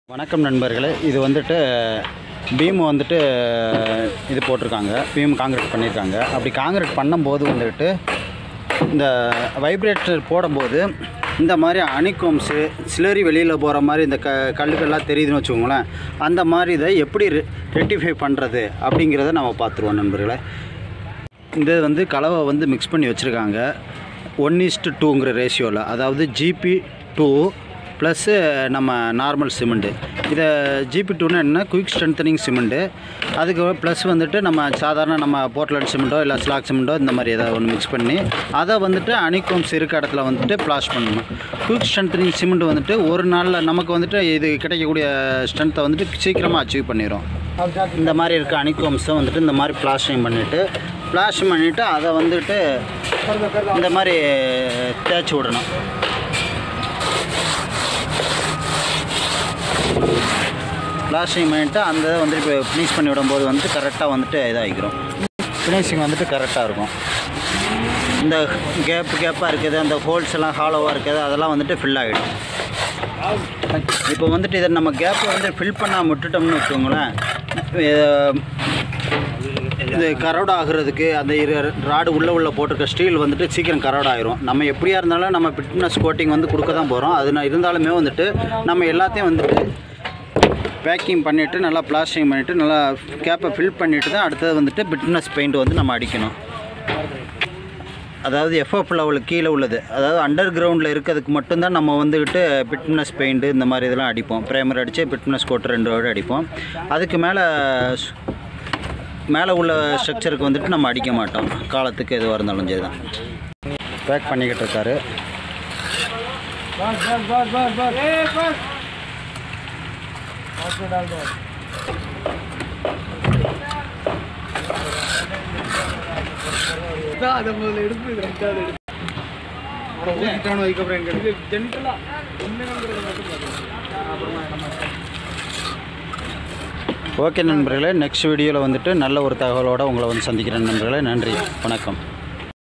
வணக்கம் நண்பர்களே இது வந்துட்டு பீம் வந்துட்டு இது போட்டிருக்காங்க பீம் காங்கிரீட் பண்ணியிருக்காங்க அப்படி காங்கிரீட் பண்ணும்போது வந்துட்டு இந்த வைப்ரேட்டர் போடும்போது இந்த மாதிரி அணிகோம்ஸு சிலரி வெளியில் போகிற மாதிரி இந்த க கல்லுக்கெல்லாம் தெரியுதுன்னு வச்சுக்கோங்களேன் அந்த மாதிரி இதை எப்படி ரெட்டிஃபை பண்ணுறது அப்படிங்கிறத நம்ம பார்த்துருவோம் நண்பர்களே இந்த வந்து கலவை வந்து மிக்ஸ் பண்ணி வச்சுருக்காங்க ஒன் இஸ்ட்டு டூங்கிற ரேஷியோவில் அதாவது ஜிபி டூ ப்ளஸ்ஸு நம்ம நார்மல் சிமெண்ட்டு இதை ஜிபி டூன்னு என்ன குயிக் ஸ்ட்ரென்த்தனிங் சிமெண்ட்டு அதுக்கு ப்ளஸ் வந்துட்டு நம்ம சாதாரண நம்ம போர்ட்லண்ட் சிமெண்ட்டோ இல்லை ஸ்லாக் சிமெண்ட்டோ இந்த மாதிரி ஏதாவது ஒன்று மிக்ஸ் பண்ணி அதை வந்துட்டு அணிகோம்ஸ் இருக்க இடத்துல வந்துட்டு ப்ளாஷ் பண்ணணும் குயிக் ஸ்ட்ரென்த்தனிங் சிமெண்ட் வந்துட்டு ஒரு நாளில் நமக்கு வந்துட்டு இது கிடைக்கக்கூடிய ஸ்ட்ரென்த்தை வந்துட்டு சீக்கிரமாக அச்சீவ் பண்ணிடும் இந்த மாதிரி இருக்க அணிகோம்ஸை வந்துட்டு இந்த மாதிரி பிளாஸ்டிங் பண்ணிவிட்டு பிளாஸ்டிங் பண்ணிவிட்டு அதை வந்துட்டு இந்த மாதிரி தேய்ச்சி விடணும் பிளாஸ்டிங் பண்ணிவிட்டு அந்த இதை வந்துட்டு இப்போ ஃபினிஷ் பண்ணி விடும்போது வந்துட்டு கரெக்டாக வந்துட்டு இதாகிக்கிறோம் ஃபினிஷிங் வந்துட்டு கரெக்டாக இருக்கும் இந்த கேப் கேப்பாக இருக்குது அந்த ஹோல்ஸ் எல்லாம் ஹாலோவாக இருக்குது அதெல்லாம் வந்துட்டு ஃபில் ஆகிடும் இப்போ வந்துட்டு இதை நம்ம கேப்பை வந்து ஃபில் பண்ணாமல் விட்டுட்டோம்னு வச்சுக்கோங்களேன் இது- இது கரோட் ஆகுறதுக்கு அந்த ராடு உள்ளே உள்ள போட்டிருக்க ஸ்டீல் வந்துட்டு சீக்கிரம் கரோட் ஆயிரும் நம்ம எப்படியா இருந்தாலும் நம்ம ஃபிட்னஸ் கோட்டிங் வந்து கொடுக்க தான் போகிறோம் அது நான் இருந்தாலுமே வந்துட்டு நம்ம எல்லாத்தையும் வந்துட்டு பேக்கிங் பண்ணிவிட்டு நல்லா பிளாஸ்டிங் பண்ணிவிட்டு நல்லா கேப்பை ஃபில் பண்ணிவிட்டு தான் அடுத்தது வந்துட்டு பிட்னஸ் பெயிண்ட் வந்து நம்ம அடிக்கணும் அதாவது எஃப்எஃப் லெவலுக்கு கீழே உள்ளது அதாவது அண்டர் கிரவுண்டில் இருக்கிறதுக்கு மட்டும்தான் நம்ம வந்துக்கிட்டு பிட்னஸ் பெயிண்ட்டு இந்த மாதிரி இதெல்லாம் அடிப்போம் ப்ரைமர் அடித்து பிட்னஸ் கோட்டு ரெண்டு வாட்டி அடிப்போம் அதுக்கு மேலே ஸ்- மேலே உள்ள ஸ்ட்ரக்சருக்கு வந்துட்டு நம்ம அடிக்க மாட்டோம் காலத்துக்கு எதுவாக இருந்தாலும் சரி தான் பேக் பண்ணிக்கிட்டு இருக்காரு ஓகே நண்பர்களே நெக்ஸ்ட் வீடியோவில் வந்துட்டு நல்ல ஒரு தகவலோடு உங்களை வந்து சந்திக்கிறேன் நண்பர்களே நன்றி வணக்கம்